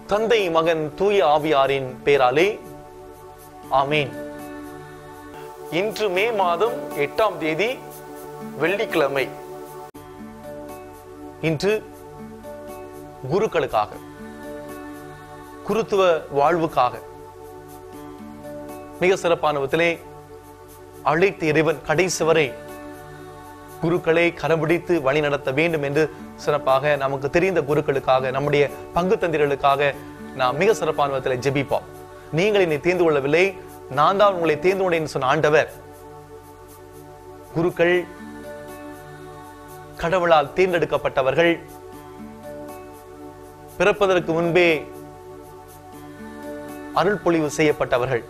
தந்தை மகன் தூய ஆவியாரின் பேராலே ஆமீன் இன்று மே மாதம் எட்டாம் தேதி வெள்ளிக்கிழமை இன்று குருக்களுக்காக குருத்துவ வாழ்வுக்காக மிக சிறப்பான விதத்திலே அழைத்த இறைவன் கடைசி வரை குருக்களை கரம்பிடித்து வழி நடத்த வேண்டும் என்று சிறப்பாக நமக்கு தெரிந்த குருக்களுக்காக நம்முடைய பங்கு தந்திரர்களுக்காக நாம் மிக சிறப்பான விதத்தில் ஜெபிப்போம் நீங்கள் என்னை தேர்ந்து கொள்ளவில்லை நான் தான் உங்களை தேர்ந்து கொண்டேன் சொன்ன ஆண்டவர் குருக்கள் கடவுளால் தேர்ந்தெடுக்கப்பட்டவர்கள் பிறப்பதற்கு முன்பே அருள் பொழிவு செய்யப்பட்டவர்கள்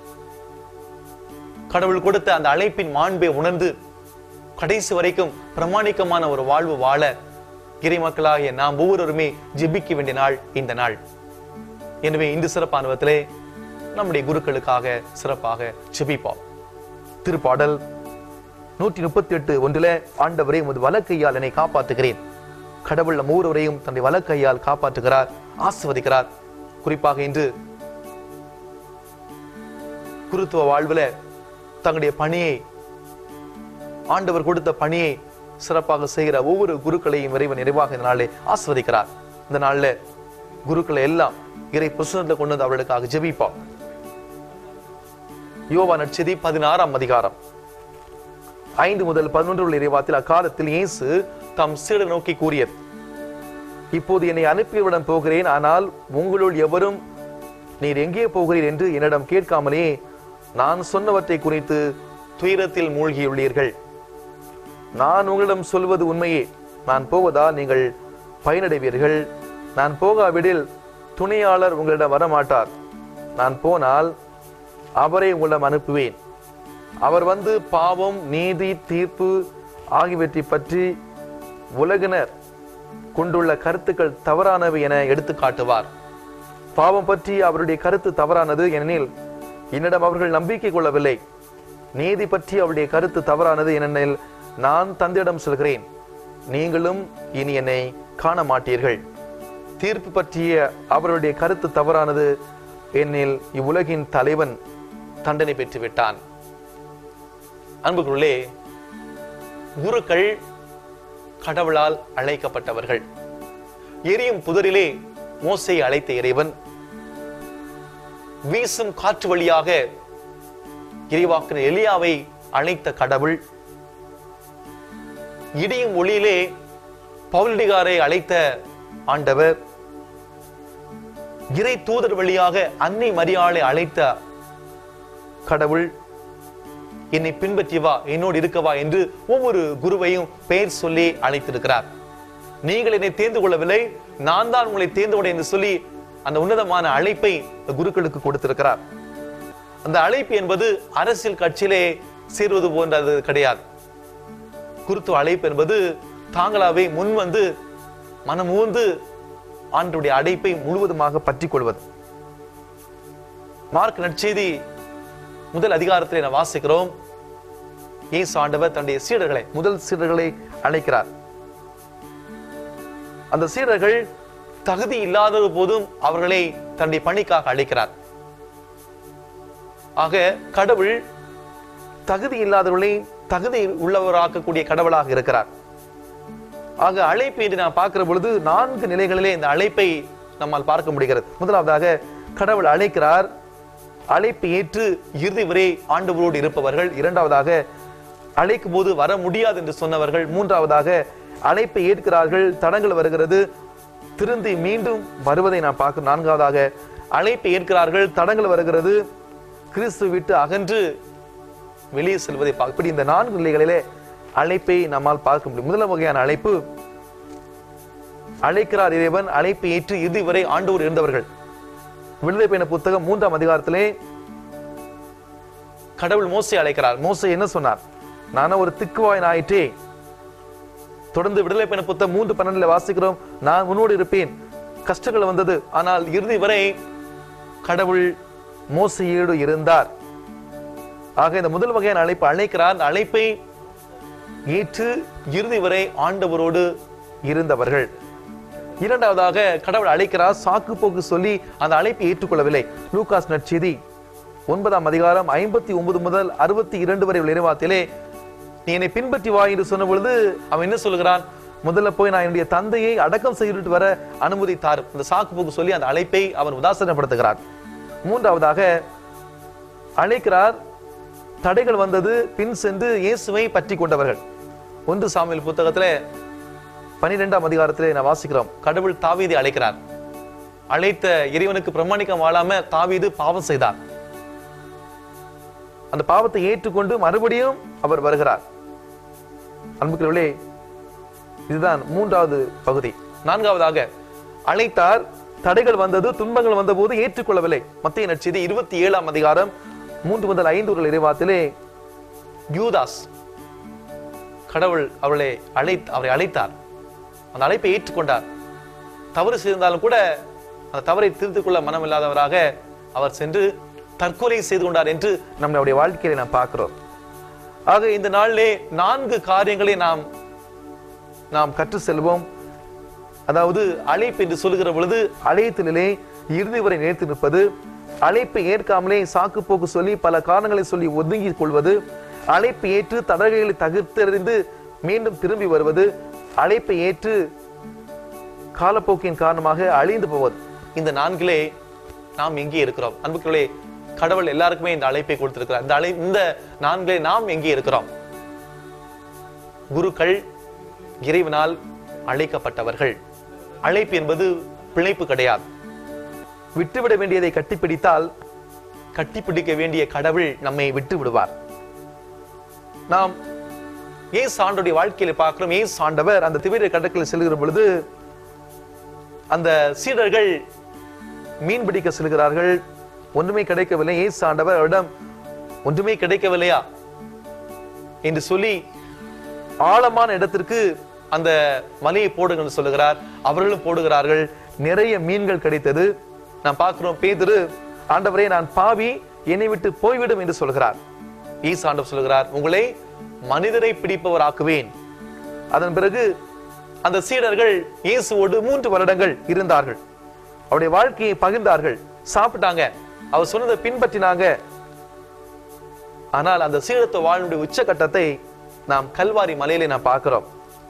கடவுள் கொடுத்த அந்த அழைப்பின் மாண்பை உணர்ந்து கடைசி வரைக்கும் பிரமாணிக்கமான ஒரு வாழ்வு வாழ இறை மக்களாகிய நாம் ஒவ்வொருவருமே ஜெபிக்க வேண்டிய நாள் இந்த நாள் எனவே இந்த சிறப்பான விதத்திலே நம்முடைய குருக்களுக்காக சிறப்பாக ஜெபிப்போம் திருப்பாடல் நூற்றி முப்பத்தி எட்டு ஒன்றில ஆண்டவரே உமது வலக்கையால் என்னை காப்பாற்றுகிறேன் கடவுள் நம் ஒவ்வொருவரையும் தன்னுடைய வலக்கையால் காப்பாற்றுகிறார் ஆசிர்வதிக்கிறார் குறிப்பாக இன்று குருத்துவ வாழ்வுல தங்களுடைய பணியை ஆண்டவர் கொடுத்த பணியை சிறப்பாக செய்கிற ஒவ்வொரு குருக்களையும் இறைவன் நிறைவாக இந்த நாளிலே ஆஸ்வதிக்கிறார் இந்த நாள்ல குருக்களை எல்லாம் இறை புஸ்தகத்தை கொண்டு வந்து அவர்களுக்காக ஜெபிப்போம் யோவா நட்சதி பதினாறாம் அதிகாரம் ஐந்து முதல் பதினொன்று உள்ள இறைவாத்தில் அக்காலத்தில் இயேசு தம் சீடர் நோக்கி கூறியது இப்போது என்னை அனுப்பியவிடம் போகிறேன் ஆனால் உங்களுள் எவரும் நீர் எங்கே போகிறீர் என்று என்னிடம் கேட்காமலே நான் சொன்னவற்றை குறித்து துயரத்தில் மூழ்கியுள்ளீர்கள் நான் உங்களிடம் சொல்வது உண்மையே நான் போவதால் நீங்கள் பயனடைவீர்கள் நான் போகாவிடில் துணையாளர் உங்களிடம் வரமாட்டார் நான் போனால் அவரை உங்களிடம் அனுப்புவேன் அவர் வந்து பாவம் நீதி தீர்ப்பு ஆகியவற்றை பற்றி உலகினர் கொண்டுள்ள கருத்துக்கள் தவறானவை என எடுத்து காட்டுவார் பாவம் பற்றி அவருடைய கருத்து தவறானது ஏனெனில் என்னிடம் அவர்கள் நம்பிக்கை கொள்ளவில்லை நீதி பற்றி அவருடைய கருத்து தவறானது ஏனெனில் நான் தந்தையிடம் சொல்கிறேன் நீங்களும் இனி என்னை காண மாட்டீர்கள் தீர்ப்பு பற்றிய அவருடைய கருத்து தவறானது என்னில் இவ்வுலகின் தலைவன் தண்டனை பெற்று விட்டான் அன்புக்குள்ளே குருக்கள் கடவுளால் அழைக்கப்பட்டவர்கள் எரியும் புதரிலே மோசை அழைத்த இறைவன் வீசும் காற்று வழியாக இறைவாக்கின எலியாவை அழைத்த கடவுள் இடியும் ஒளியிலே பவுலடிகாரை அழைத்த ஆண்டவர் இறை தூதர் வழியாக அன்னை மரியாளை அழைத்த கடவுள் என்னை பின்பற்றி வா என்னோடு இருக்கவா என்று ஒவ்வொரு குருவையும் பெயர் சொல்லி அழைத்திருக்கிறார் நீங்கள் என்னை தேர்ந்து கொள்ளவில்லை நான் தான் உங்களை தேர்ந்து கொண்டேன் என்று சொல்லி அந்த உன்னதமான அழைப்பை இந்த குருக்களுக்கு கொடுத்திருக்கிறார் அந்த அழைப்பு என்பது அரசியல் கட்சியிலே சேருவது போன்றது கிடையாது குருத்துவ அழைப்பு என்பது தாங்களாவே முன் வந்து மனமூந்து ஆண்டுடைய அழைப்பை முழுவதுமாக பற்றிக் கொள்வது மார்க் நற்செய்தி முதல் அதிகாரத்தில் நான் வாசிக்கிறோம் இயேசு ஆண்டவர் தன்னுடைய சீடர்களை முதல் சீடர்களை அழைக்கிறார் அந்த சீடர்கள் தகுதி இல்லாத போதும் அவர்களை தன்னுடைய பணிக்காக அழைக்கிறார் ஆக கடவுள் தகுதி இல்லாதவர்களை தகுதி உள்ளவராக்கக்கூடிய கடவுளாக இருக்கிறார் ஆக அழைப்பு என்று நாம் பார்க்கிற பொழுது நான்கு நிலைகளிலே இந்த அழைப்பை நம்மால் பார்க்க முடிகிறது முதலாவதாக கடவுள் அழைக்கிறார் அழைப்பு ஏற்று இறுதி வரை ஆண்டவரோடு இருப்பவர்கள் இரண்டாவதாக அழைக்கும் போது வர முடியாது என்று சொன்னவர்கள் மூன்றாவதாக அழைப்பை ஏற்கிறார்கள் தடங்கள் வருகிறது திருந்தி மீண்டும் வருவதை நாம் பார்க்கிறோம் நான்காவதாக அழைப்பை ஏற்கிறார்கள் தடங்கள் வருகிறது கிறிஸ்து விட்டு அகன்று வெளியே செல்வதை பார்க்க இப்படி இந்த நான்கு நிலைகளிலே அழைப்பை நம்மால் பார்க்க முடியும் முதல் வகையான அழைப்பு அழைக்கிறார் இறைவன் அழைப்பை ஏற்று இறுதி வரை ஆண்டோர் இருந்தவர்கள் விடுதலை பயண புத்தகம் மூன்றாம் அதிகாரத்திலே கடவுள் மோசை அழைக்கிறார் மோசை என்ன சொன்னார் நானும் ஒரு திக்குவாய் ஆயிற்றே தொடர்ந்து விடுதலை பயண புத்தகம் மூன்று பன்னெண்டுல வாசிக்கிறோம் நான் உன்னோடு இருப்பேன் கஷ்டங்கள் வந்தது ஆனால் இறுதி வரை கடவுள் மோசையோடு இருந்தார் ஆக இந்த முதல் வகையான அழைப்பு அழைக்கிறார் அந்த அழைப்பை ஏற்று இறுதி வரை ஆண்டவரோடு இருந்தவர்கள் இரண்டாவதாக கடவுள் அழைக்கிறார் சாக்கு போக்கு சொல்லி அந்த அழைப்பை ஏற்றுக்கொள்ளவில்லை லூகாஸ் நற்செய்தி ஒன்பதாம் அதிகாரம் ஐம்பத்தி ஒன்பது முதல் அறுபத்தி இரண்டு வரை உள்ள இறைவாத்திலே நீ என்னை பின்பற்றி வா என்று சொன்ன பொழுது அவன் என்ன சொல்கிறான் முதல்ல போய் நான் என்னுடைய தந்தையை அடக்கம் செய்துட்டு வர அனுமதி தாரு இந்த சாக்கு போக்கு சொல்லி அந்த அழைப்பை அவன் உதாசனப்படுத்துகிறான் மூன்றாவதாக அழைக்கிறார் தடைகள் வந்தது பின் சென்று இயேசுவை பற்றி கொண்டவர்கள் ஒன்று சாமியல் புத்தகத்திலே பனிரெண்டாம் அதிகாரத்திலே நான் வாசிக்கிறோம் கடவுள் தாவீதை அழைக்கிறார் அழைத்த இறைவனுக்கு பிரமாணிக்கம் வாழாம தாவீது பாவம் செய்தார் அந்த பாவத்தை ஏற்றுக்கொண்டு மறுபடியும் அவர் வருகிறார் அன்புக்குள்ளே இதுதான் மூன்றாவது பகுதி நான்காவதாக அழைத்தார் தடைகள் வந்தது துன்பங்கள் வந்தபோது ஏற்றுக்கொள்ளவில்லை மத்திய நற்செய்தி இருபத்தி ஏழாம் அதிகாரம் மூன்று முதல் ஐந்து உள்ள இறைவாத்திலே யூதாஸ் கடவுள் அவளை அழை அவரை அழைத்தார் அந்த அழைப்பை ஏற்றுக்கொண்டார் தவறு செய்திருந்தாலும் கூட அந்த தவறை திருத்திக் கொள்ள மனமில்லாதவராக அவர் சென்று தற்கொலை செய்து கொண்டார் என்று நம்மளுடைய வாழ்க்கையில நாம் பார்க்கிறோம் ஆக இந்த நாளிலே நான்கு காரியங்களை நாம் நாம் கற்று செல்வோம் அதாவது அழைப்பு என்று சொல்லுகிற பொழுது அழைத்தலிலே இறுதி வரை நிலைத்து நிற்பது அழைப்பை ஏற்காமலே சாக்கு போக்கு சொல்லி பல காரணங்களை சொல்லி ஒதுங்கிக் கொள்வது அழைப்பை ஏற்று தடகைகளை தகர்த்தெறிந்து மீண்டும் திரும்பி வருவது அழைப்பை ஏற்று காலப்போக்கின் காரணமாக அழிந்து போவது இந்த நான்கிலே நாம் எங்கே இருக்கிறோம் அன்புக்களே கடவுள் எல்லாருக்குமே இந்த அழைப்பை கொடுத்திருக்கிறார் இந்த அழை இந்த நான்கிலே நாம் எங்கே இருக்கிறோம் குருக்கள் இறைவனால் அழைக்கப்பட்டவர்கள் அழைப்பு என்பது பிழைப்பு கிடையாது விட்டுவிட வேண்டியதை கட்டிப்பிடித்தால் கட்டிப்பிடிக்க வேண்டிய கடவுள் நம்மை விட்டு விடுவார் நாம் ஏசு ஆண்டுடைய வாழ்க்கையில பார்க்கிறோம் ஏசு ஆண்டவர் அந்த திவிர கடற்கரை செல்கிற பொழுது அந்த சீடர்கள் மீன் பிடிக்க செல்கிறார்கள் ஒன்றுமே கிடைக்கவில்லை ஏசு ஆண்டவர் அவரிடம் ஒன்றுமே கிடைக்கவில்லையா என்று சொல்லி ஆழமான இடத்திற்கு அந்த மலையை போடுங்கன்னு சொல்லுகிறார் அவர்களும் போடுகிறார்கள் நிறைய மீன்கள் கிடைத்தது நாம் பார்க்கிறோம் பேதுரு ஆண்டவரே நான் பாவி என்னை விட்டு போய்விடும் என்று சொல்கிறார் ஈசா ஆண்டவர் சொல்கிறார் உங்களை மனிதரை பிடிப்பவராக்குவேன் அதன் பிறகு அந்த சீடர்கள் இயேசுவோடு மூன்று வருடங்கள் இருந்தார்கள் அவருடைய வாழ்க்கையை பகிர்ந்தார்கள் சாப்பிட்டாங்க அவர் சொன்னதை பின்பற்றினாங்க ஆனால் அந்த சீடத்துவ வாழ்வுடைய உச்சகட்டத்தை நாம் கல்வாரி மலையிலே நாம் பார்க்கிறோம்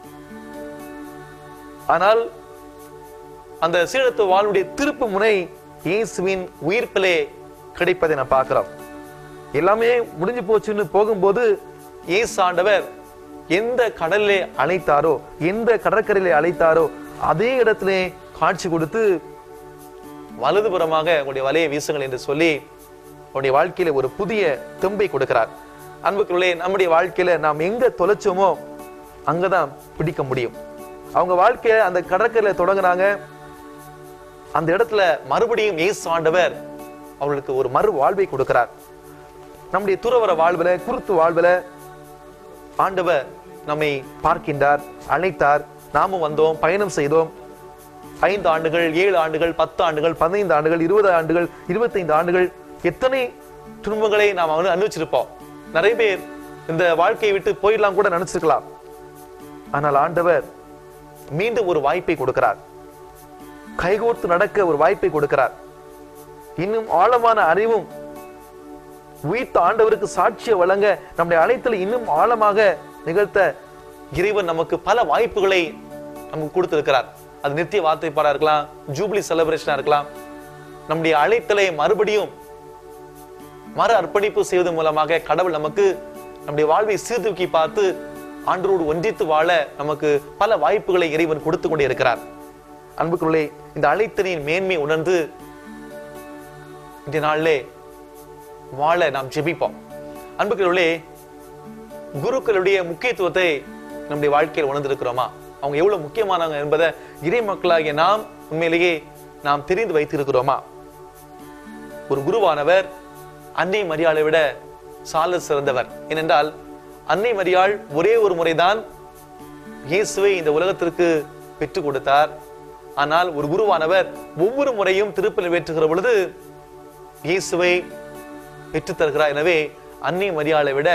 ஆனால் அந்த சீடத்துவ வாழ்வுடைய திருப்பு முனை இயேசுவின் உயிர்ப்பிலே கிடைப்பதை நான் பார்க்கிறோம் எல்லாமே முடிஞ்சு போச்சுன்னு போகும்போது இயேசு ஆண்டவர் எந்த கடலிலே அழைத்தாரோ எந்த கடற்கரையிலே அழைத்தாரோ அதே இடத்திலே காட்சி கொடுத்து வலதுபுறமாக உங்களுடைய வலையை வீசுங்கள் என்று சொல்லி உங்களுடைய வாழ்க்கையில ஒரு புதிய தெம்பை கொடுக்கிறார் அன்புக்குள்ளே நம்முடைய வாழ்க்கையில நாம் எங்க தொலைச்சோமோ அங்கதான் பிடிக்க முடியும் அவங்க வாழ்க்கைய அந்த கடற்கரையில தொடங்குனாங்க அந்த இடத்துல மறுபடியும் இயேசு ஆண்டவர் அவர்களுக்கு ஒரு மறு வாழ்வை கொடுக்கிறார் நம்முடைய துறவர வாழ்வுல குருத்து வாழ்வுல ஆண்டவர் நம்மை பார்க்கின்றார் அழைத்தார் நாமும் வந்தோம் பயணம் செய்தோம் ஐந்து ஆண்டுகள் ஏழு ஆண்டுகள் பத்து ஆண்டுகள் பதினைந்து ஆண்டுகள் இருபது ஆண்டுகள் இருபத்தைந்து ஆண்டுகள் எத்தனை துன்பங்களை நாம் அனு அனுபவிச்சிருப்போம் நிறைய பேர் இந்த வாழ்க்கையை விட்டு போயிடலாம் கூட நினைச்சிருக்கலாம் ஆனால் ஆண்டவர் மீண்டும் ஒரு வாய்ப்பை கொடுக்கிறார் கைகோர்த்து நடக்க ஒரு வாய்ப்பை கொடுக்கிறார் இன்னும் ஆழமான அறிவும் உயிர்த்த ஆண்டவருக்கு சாட்சியை வழங்க நம்முடைய அழைத்தல இன்னும் ஆழமாக நிகழ்த்த இறைவன் நமக்கு பல வாய்ப்புகளை நமக்கு கொடுத்திருக்கிறார் அது நித்திய வார்த்தை பாடா இருக்கலாம் ஜூப்ளி செலிப்ரேஷனா இருக்கலாம் நம்முடைய அழைத்தலை மறுபடியும் மறு அர்ப்பணிப்பு செய்வது மூலமாக கடவுள் நமக்கு நம்முடைய வாழ்வை சீர்தூக்கி பார்த்து ஆண்டரோடு ஒன்றித்து வாழ நமக்கு பல வாய்ப்புகளை இறைவன் கொடுத்து கொண்டே இருக்கிறார் அன்புக்குள்ளே இந்த அழைத்தலின் மேன்மை உணர்ந்து இந்த நாளிலே வாழ நாம் ஜெபிப்போம் அன்புக்குள்ளே குருக்களுடைய முக்கியத்துவத்தை நம்முடைய வாழ்க்கையில் உணர்ந்திருக்கிறோமா அவங்க எவ்வளவு முக்கியமானவங்க என்பதை இறை மக்களாகிய நாம் உண்மையிலேயே நாம் தெரிந்து வைத்திருக்கிறோமா ஒரு குருவானவர் அன்னை மரியாளை விட சால சிறந்தவர் ஏனென்றால் அன்னை மரியாள் ஒரே ஒரு முறைதான் இயேசுவை இந்த உலகத்திற்கு பெற்றுக் கொடுத்தார் ஆனால் ஒரு குருவானவர் ஒவ்வொரு முறையும் திருப்பலி வேற்றுகிற பொழுது இயேசுவை பெற்றுத் தருகிறார் எனவே அன்னை மரியாளை விட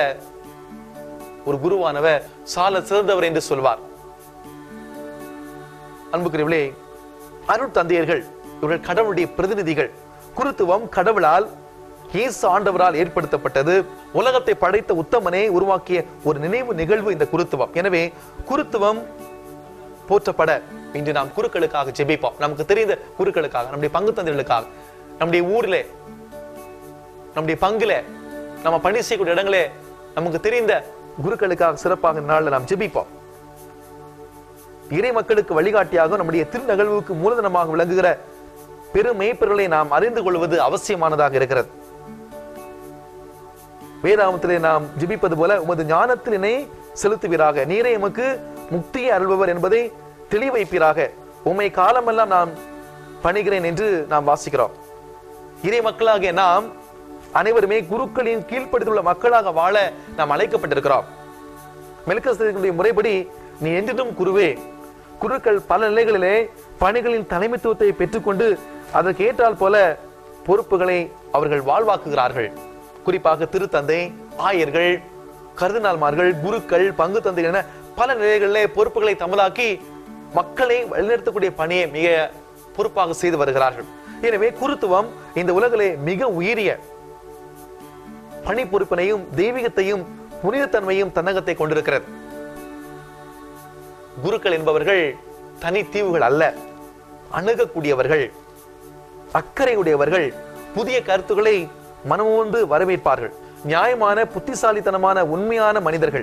ஒரு குருவானவர் சால சிறந்தவர் என்று சொல்வார் அன்புக்குரியவர்களே அருள் தந்தையர்கள் இவர்கள் கடவுளுடைய பிரதிநிதிகள் குருத்துவம் கடவுளால் இயேசு ஆண்டவரால் ஏற்படுத்தப்பட்டது உலகத்தை படைத்த உத்தமனே உருவாக்கிய ஒரு நினைவு நிகழ்வு இந்த குருத்துவம் எனவே குருத்துவம் போற்றப்பட இன்று நாம் குருக்களுக்காக ஜெபிப்போம் நமக்கு தெரிந்த குருக்களுக்காக நம்முடைய பங்கு தந்தைகளுக்காக நம்முடைய ஊர்ல நம்முடைய பங்குல நம்ம பணி செய்யக்கூடிய இடங்களே நமக்கு தெரிந்த குருக்களுக்காக சிறப்பாக இந்த நாள்ல நாம் ஜெபிப்போம் இறை மக்களுக்கு வழிகாட்டியாக நம்முடைய திருநகழ்வுக்கு மூலதனமாக விளங்குகிற பெரும் மேய்ப்பர்களை நாம் அறிந்து கொள்வது அவசியமானதாக இருக்கிறது வேதாமத்திலே நாம் ஜெபிப்பது போல உமது ஞானத்தினை செலுத்துவீராக நீரே எமக்கு முக்தியை அருள்பவர் என்பதை தெளிவைப்பீராக உம்மை காலமெல்லாம் நான் பணிகிறேன் என்று நாம் வாசிக்கிறோம் இறை மக்களாகிய நாம் அனைவருமே குருக்களின் கீழ்ப்படுத்தியுள்ள மக்களாக வாழ நாம் அழைக்கப்பட்டிருக்கிறோம் மெல்கஸ்தேதேக்குடைய முறைப்படி நீ என்றும் குருவே குருக்கள் பல நிலைகளிலே பணிகளின் தலைமைத்துவத்தை பெற்றுக்கொண்டு அதற்கு ஏற்றால் போல பொறுப்புகளை அவர்கள் வாழ்வாக்குகிறார்கள் குறிப்பாக திருத்தந்தை ஆயர்கள் கருதினால்மார்கள் குருக்கள் பங்கு தந்தைகள் என பல நிலைகளிலே பொறுப்புகளை தமதாக்கி மக்களை வழிநடத்தக்கூடிய பணியை மிக பொறுப்பாக செய்து வருகிறார்கள் எனவே குருத்துவம் இந்த உலகிலே மிக உயரிய பணி பொறுப்பினையும் தெய்வீகத்தையும் புனிதத்தன்மையும் தன்னகத்தை கொண்டிருக்கிறது குருக்கள் என்பவர்கள் தனித்தீவுகள் அல்ல அணுகக்கூடியவர்கள் அக்கறையுடையவர்கள் புதிய கருத்துக்களை மனமோந்து வரவேற்பார்கள் நியாயமான புத்திசாலித்தனமான உண்மையான மனிதர்கள்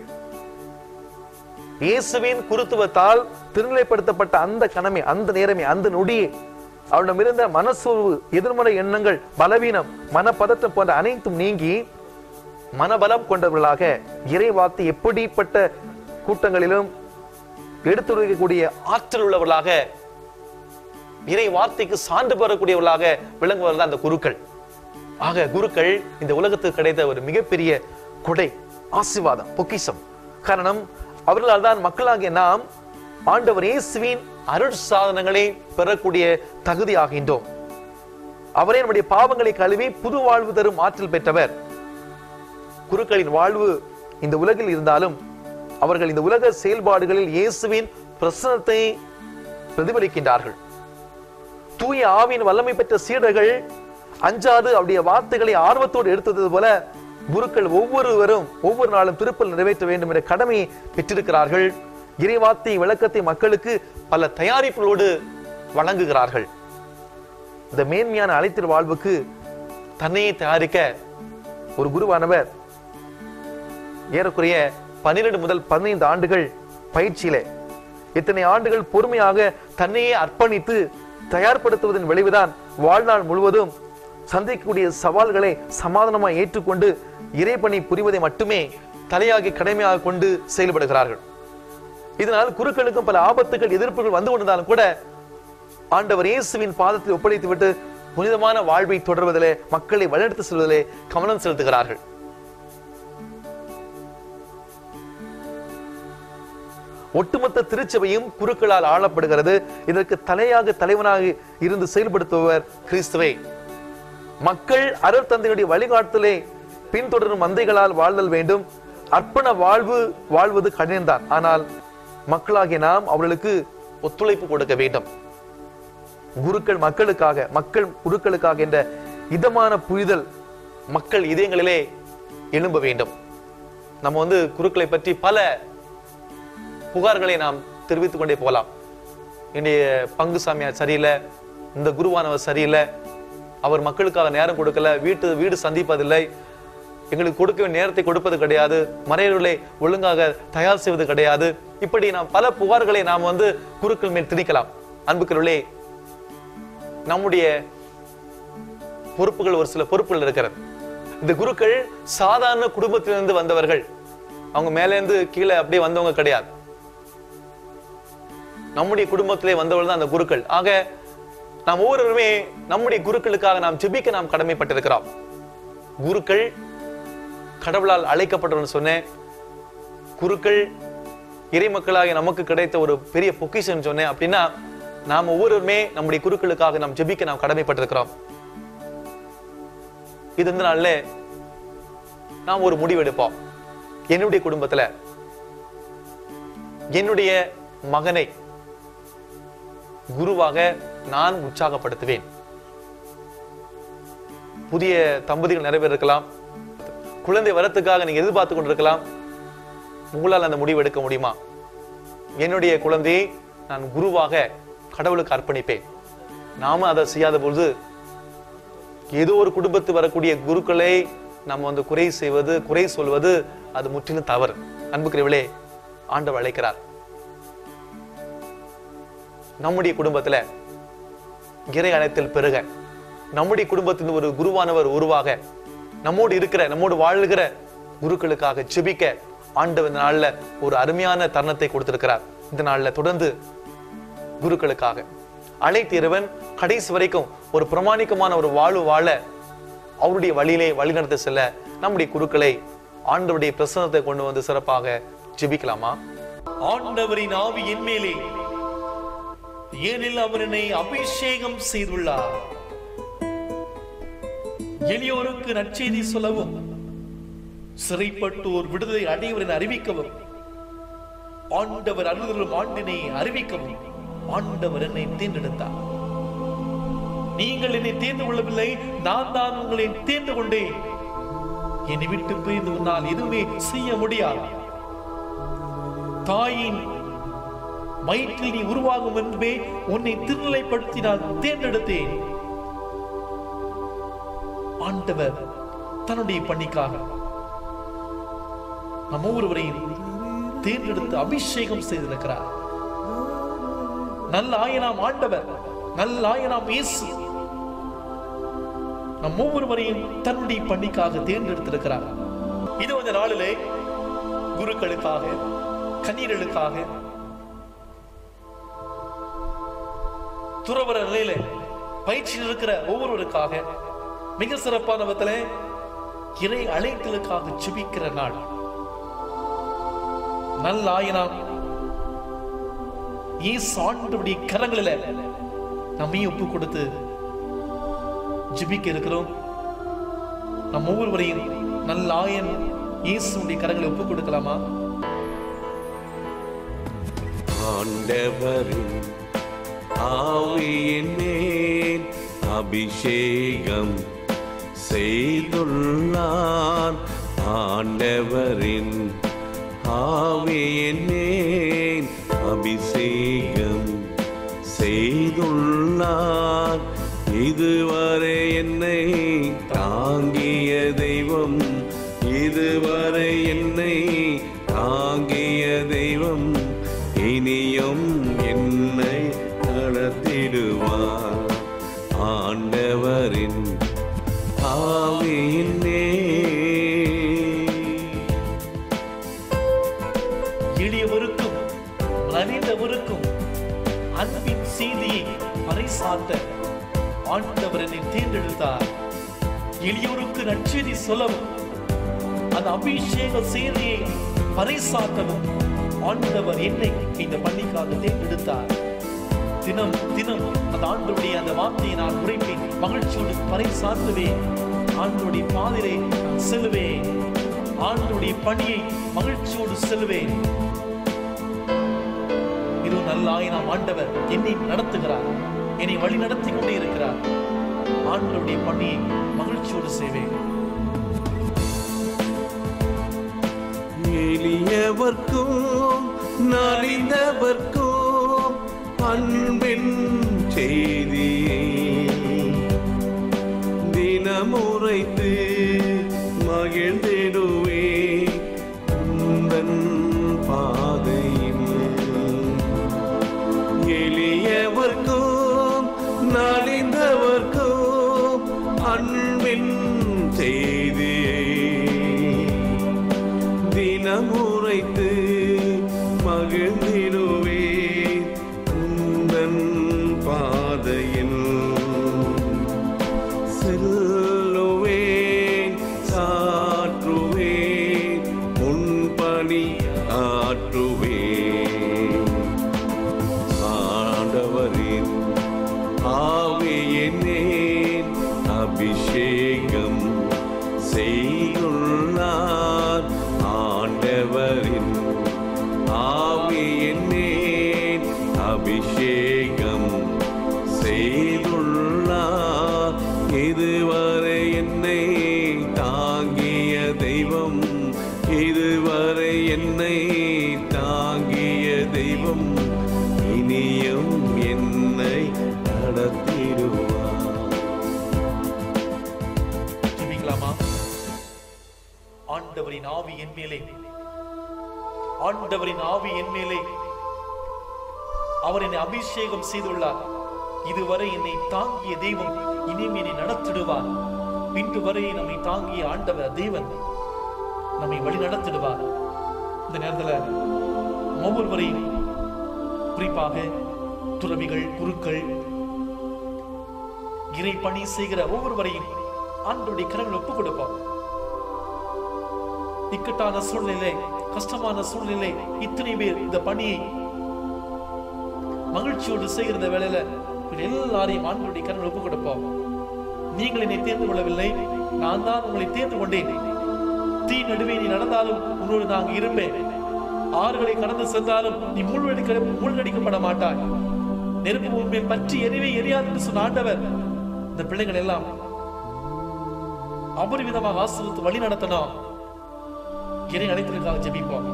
இயேசுவின் குருத்துவத்தால் திருநிலைப்படுத்தப்பட்ட அந்த கணமே அந்த நேரமே அந்த நொடியே அவனிடமிருந்த மனசோர்வு எதிர்மறை எண்ணங்கள் பலவீனம் மனப்பதற்றம் போன்ற அனைத்தும் நீங்கி மனபலம் கொண்டவர்களாக இறைவார்த்தை எப்படிப்பட்ட கூட்டங்களிலும் எடுத்துரைக்கக்கூடிய ஆற்றல் உள்ளவர்களாக இறை வார்த்தைக்கு சான்று பெறக்கூடியவர்களாக விளங்குவர்கள் தான் அந்த குருக்கள் ஆக குருக்கள் இந்த உலகத்துக்கு கிடைத்த ஒரு மிகப்பெரிய கொடை ஆசீர்வாதம் பொக்கிஷம் காரணம் அவர்களால் தான் மக்களாகிய நாம் ஆண்டவர் இயேசுவின் அருள் சாதனங்களை பெறக்கூடிய தகுதி ஆகின்றோம் அவரே நம்முடைய பாவங்களை கழுவி புது வாழ்வு தரும் ஆற்றல் பெற்றவர் குருக்களின் வாழ்வு இந்த உலகில் இருந்தாலும் அவர்கள் இந்த உலக செயல்பாடுகளில் இயேசுவின் பிரசனத்தை பிரதிபலிக்கின்றார்கள் தூய ஆவியின் வல்லமை பெற்ற சீடர்கள் அஞ்சாது அவருடைய வார்த்தைகளை ஆர்வத்தோடு எடுத்தது போல குருக்கள் ஒவ்வொருவரும் ஒவ்வொரு நாளும் திருப்பல் நிறைவேற்ற வேண்டும் என்ற கடமையை பெற்றிருக்கிறார்கள் இறைவார்த்தை விளக்கத்தை மக்களுக்கு பல தயாரிப்புகளோடு வழங்குகிறார்கள் இந்த மேன்மையான அழைத்திரு வாழ்வுக்கு தன்னையே தயாரிக்க ஒரு குருவானவர் ஏறக்குறைய பன்னிரண்டு முதல் பதினைந்து ஆண்டுகள் பயிற்சியிலே இத்தனை ஆண்டுகள் பொறுமையாக தன்னையே அர்ப்பணித்து தயார்படுத்துவதன் விளைவுதான் வாழ்நாள் முழுவதும் சந்திக்கக்கூடிய சவால்களை சமாதானமாக ஏற்றுக்கொண்டு இறைப்பணி புரிவதை மட்டுமே தலையாகி கடமையாக கொண்டு செயல்படுகிறார்கள் இதனால் குருக்களுக்கும் பல ஆபத்துகள் எதிர்ப்புகள் வந்து கொண்டிருந்தாலும் கூட ஆண்டவர் இயேசுவின் பாதத்தில் ஒப்படைத்துவிட்டு புனிதமான வாழ்வை தொடர்வதிலே மக்களை வழிநடத்தி செல்வதிலே கவனம் செலுத்துகிறார்கள் ஒட்டுமொத்த திருச்சபையும் குருக்களால் ஆளப்படுகிறது இதற்கு தலையாக தலைவனாக இருந்து செயல்படுத்துபவர் கிறிஸ்துவே மக்கள் அருள் தந்தையுடைய வழிகாட்டுதலை பின்தொடரும் மந்தைகளால் வாழ்தல் வேண்டும் அர்ப்பண வாழ்வு வாழ்வது கடினம்தான் ஆனால் மக்களாகிய நாம் அவர்களுக்கு ஒத்துழைப்பு கொடுக்க வேண்டும் குருக்கள் மக்களுக்காக மக்கள் குருக்களுக்காக என்ற இதமான புரிதல் மக்கள் இதயங்களிலே எழும்ப வேண்டும் நம்ம வந்து குருக்களை பற்றி பல புகார்களை நாம் தெரிவித்துக் கொண்டே போகலாம் என்னுடைய பங்கு சாமியார் சரியில்லை இந்த குருவானவர் சரியில்லை அவர் மக்களுக்காக நேரம் கொடுக்கல வீட்டு வீடு சந்திப்பதில்லை எங்களுக்கு கொடுக்க வேண்டிய நேரத்தை கொடுப்பது கிடையாது மறையர்களை ஒழுங்காக தயார் செய்வது கிடையாது இப்படி நாம் பல புகார்களை நாம் வந்து குருக்கள் மேல் திணிக்கலாம் அன்புக்களே நம்முடைய பொறுப்புகள் ஒரு சில பொறுப்புகள் இருக்கிறது இந்த குருக்கள் சாதாரண குடும்பத்திலிருந்து வந்தவர்கள் அவங்க மேலேருந்து கீழே அப்படியே வந்தவங்க கிடையாது நம்முடைய குடும்பத்திலே வந்தவர்கள் தான் அந்த குருக்கள் ஆக நாம் ஒவ்வொருவருமே நம்முடைய குருக்களுக்காக நாம் ஜெபிக்க நாம் கடமைப்பட்டிருக்கிறோம் குருக்கள் கடவுளால் அழைக்கப்பட்டவர்கள் சொன்னேன் குருக்கள் இறை மக்களாகிய நமக்கு கிடைத்த ஒரு பெரிய பொக்கிஷன் சொன்னேன் அப்படின்னா நாம் ஒவ்வொருவருமே நம்முடைய குருக்களுக்காக நாம் ஜெபிக்க நாம் கடமைப்பட்டிருக்கிறோம் இது இந்த நாள்ல நாம் ஒரு முடிவெடுப்போம் என்னுடைய குடும்பத்துல என்னுடைய மகனை குருவாக நான் உற்சாகப்படுத்துவேன் புதிய தம்பதிகள் நிறைய பேர் இருக்கலாம் குழந்தை வரத்துக்காக நீங்க எதிர்பார்த்து கொண்டிருக்கலாம் உங்களால் அந்த முடிவு எடுக்க முடியுமா என்னுடைய குழந்தையை நான் குருவாக கடவுளுக்கு அர்ப்பணிப்பேன் நாம அதை செய்யாத பொழுது ஏதோ ஒரு குடும்பத்து வரக்கூடிய குருக்களை நம்ம வந்து குறை செய்வது குறை சொல்வது அது முற்றிலும் தவறு அன்புக்குரியவளே ஆண்டவர் அழைக்கிறார் நம்முடைய குடும்பத்துல இறை அனைத்தில் பெருக நம்முடைய குடும்பத்தின் ஒரு குருவானவர் உருவாக நம்மோடு இருக்கிற நம்மோடு வாழ்கிற குருக்களுக்காக ஜெபிக்க ஆண்டவர் இந்த நாள்ல ஒரு அருமையான தருணத்தை கொடுத்திருக்கிறார் இந்த நாள்ல தொடர்ந்து குருக்களுக்காக அழைத்த இறைவன் கடைசி வரைக்கும் ஒரு பிரமாணிக்கமான ஒரு வாழ்வு வாழ அவருடைய வழியிலே வழிநடத்த செல்ல நம்முடைய குருக்களை ஆண்டவருடைய பிரசன்னத்தை கொண்டு வந்து சிறப்பாக ஜெபிக்கலாமா ஆண்டவரின் ஆவி என் மேலே ஏனில் அவர் என்னை அபிஷேகம் செய்துள்ளார் எளியோருக்கு நற்செய்தி சொல்லவும் சிறைப்பட்டோர் விடுதலை அடைவர் என அறிவிக்கவும் ஆண்டவர் அருளும் ஆண்டினை அறிவிக்கவும் ஆண்டவர் என்னை தேர்ந்தெடுத்தார் நீங்கள் என்னை தேர்ந்து கொள்ளவில்லை நான் தான் உங்களை தேர்ந்து கொண்டேன் என்னை விட்டு பிரிந்து உன்னால் எதுவுமே செய்ய முடியாது தாயின் வயிற்றில் நீ உருவாகும் முன்பே உன்னை திருநிலைப்படுத்தி நான் தேர்ந்தெடுத்தேன் ஆண்டவர் தன்னுடைய பணிக்காக நம் ஒவ்வொருவரையும் தேர்ந்தெடுத்து அபிஷேகம் செய்திருக்கிறார் நல்ல ஆயனாம் ஆண்டவர் நல்ல ஆயனாம் இயேசு நம் ஒவ்வொருவரையும் தன்னுடைய பணிக்காக தேர்ந்தெடுத்திருக்கிறார் இது இந்த நாளிலே குருக்களுக்காக கண்ணீர்களுக்காக துறவர நிலையில பயிற்சியில் இருக்கிற ஒவ்வொருவருக்காக மிக சிறப்பான விதத்துல இறை அழைத்தலுக்காக சுபிக்கிற நாள் நல்ல ஆயினாம் ஈஸ் ஆண்டுடைய கரங்களில நம்மையும் ஒப்பு கொடுத்து ஜிபிக்க இருக்கிறோம் நம் ஒவ்வொருவரையும் நல்ல ஆயன் இயேசுடைய கரங்களை ஒப்பு கொடுக்கலாமா ஆண்டவரின் ஆவியின் மேல் அபிஷேகம் செய்துள்ளார் ஆண்டவரின் ஆவியின் மேல் அபிஷேகம் செய்துள்ளார் இதுவரை என்னை தாங்கிய தெய்வம் இதுவரை என்னை தாங்கிய தெய்வம் இனியும் என்னை நடத்திடுவார் ஆண்டவரின் ஆவியினே எளியவருக்கும் நலிந்தவருக்கும் அன்பின் செய்தியை பறைசாட்ட ஆண்டவர் என்னை தேர்ந்தெடுத்தார் எளியோருக்கு நற்செய்தி சொல்லவும் அந்த அபிஷேக செய்தியை பறைசாட்டவும் ஆண்டவர் என்னை இந்த பள்ளிக்காக தேர்ந்தெடுத்தார் தினம் தினம் அந்த ஆண்டவருடைய அந்த வார்த்தையை நான் உரைப்பேன் மகிழ்ச்சியோடு பறைசாற்றுவேன் ஆண்டவருடைய பாதையிலே நான் செல்லுவேன் ஆண்டவருடைய பணியை மகிழ்ச்சியோடு செல்லுவேன் இது நல்ல ஆயினாம் ஆண்டவர் என்னை நடத்துகிறார் என்னை வழி நடத்தி கொண்டே இருக்கிறார் ஆண்டவருடைய பணியை மகிழ்ச்சியோடு செய்வேன் எளியவர்க்கும் நலிந்தவர்க்கும் அன்பின் செய்தியை தினமுறைத்து மகிழ்ந்திடுவே உந்தன் பாதையில் எளியவர்க்கும் நலிந்தவர்க்கும் அன்பின் செய்தியை தினமுறைத்து மகிழ்ந்திடுவே உந்தன் பாதையில் செல்லுவேன் சாற்றுவேன் முன்பணி ஆற்றுவேன் ஆண்டவரின் ஆவியினேன் அபிஷேகம் செய்துள்ளார் ஆண்டவரின் ஆவியினேன் அபிஷேகம் செய்துள்ளார் இதுவரை என்னை தாங்கிய தெய்வம் இதுவரை என்னை தாங்கிய தெய்வம் இனியும் என்னை நடத்திடுவார் ஜெபிக்கலாமா ஆண்டவரின் ஆவி என் மேலே ஆண்டவரின் ஆவி என் மேலே அவர் என்னை அபிஷேகம் செய்துள்ளார் இதுவரை என்னை தாங்கிய தெய்வம் இனிமே என்னை நடத்திடுவார் இன்று வரை நம்மை தாங்கிய ஆண்டவர் தேவன் நம்மை வழி நடத்திடுவார் இந்த நேரத்துல ஒவ்வொருவரையும் குறிப்பாக துறவிகள் குருக்கள் இறை பணி செய்கிற ஒவ்வொருவரையும் ஆண்டவருடைய கரங்கள் ஒப்புக் கொடுப்போம் இக்கட்டான சூழ்நிலை கஷ்டமான சூழ்நிலை இத்தனை பேர் இந்த பணியை மகிழ்ச்சியோடு செய்கிற இந்த வேளையில இவங்க எல்லாரையும் ஆண்டவருடைய கரங்கள் ஒப்புக் கொடுப்போம் நீங்கள் என்னை தேர்ந்து கொள்ளவில்லை நான் தான் உங்களை தேர்ந்து கொண்டேன் தீ நடுவே நீ நடந்தாலும் உன்னோடு நான் இருப்பேன் ஆறுகளை கடந்து சென்றாலும் நீ மூழ்கடிக்க மூழ்கடிக்கப்பட மாட்டாய் நெருப்பு உண்மையில் பற்றி எரிவே எரியாது என்று சொன்ன ஆண்டவர் இந்த பிள்ளைகள் எல்லாம் அபரிவிதமாக ஆசிரியத்து வழி நடத்தணும் இறை அழைத்திற்காக ஜெபிப்போம்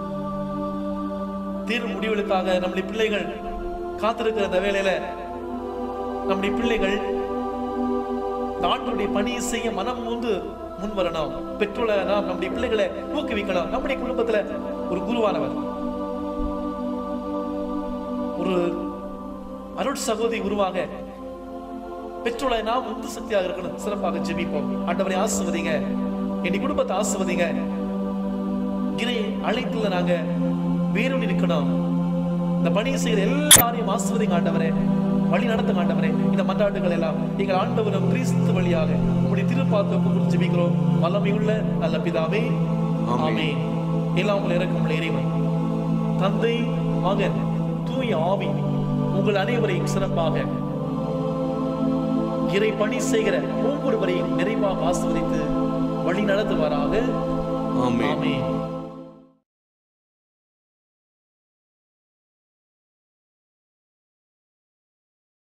தீர்வு முடிவுகளுக்காக நம்முடைய பிள்ளைகள் காத்திருக்கிற இந்த வேளையில நம்முடைய பிள்ளைகள் இந்த ஆண்டவருடைய பணியை செய்ய மனம் வந்து முன் வரணும் பெற்றோரை நாம் நம்முடைய பிள்ளைகளை ஊக்குவிக்கணும் நம்முடைய குடும்பத்துல ஒரு குருவானவர் ஒரு அருட் சகோதரி உருவாக பெற்றோரை நாம் உந்து சக்தியாக இருக்கணும் சிறப்பாக ஜெபிப்போம் ஆண்டவரை ஆசிர்வதிங்க என் குடும்பத்தை ஆசிர்வதிங்க இறை அழைத்துல நாங்க வேரூனி இருக்கணும் இந்த பணியை செய்கிற எல்லாரையும் ஆசிர்வதிங்க ஆண்டவரே வழி நடத்துங்க ஆண்டவரே இந்த மன்றாட்டுகள் எல்லாம் எங்கள் ஆண்டவரும் கிறிஸ்து வழியாக உங்களுடைய திருப்பாத்து ஒப்பு ஜெபிக்கிறோம் வல்லமையுள்ள நல்ல பிதாவே ஆமென். ஆமென் எல்லாம் உங்களை இறக்கும் இறைவன் தந்தை மகன் தூய ஆவி உங்கள் அனைவரையும் சிறப்பாக இறை பணி செய்கிற ஒவ்வொருவரையும் நிறைவாக ஆசிர்வதித்து வழி நடத்துவாராக ஆமென் ஆமென்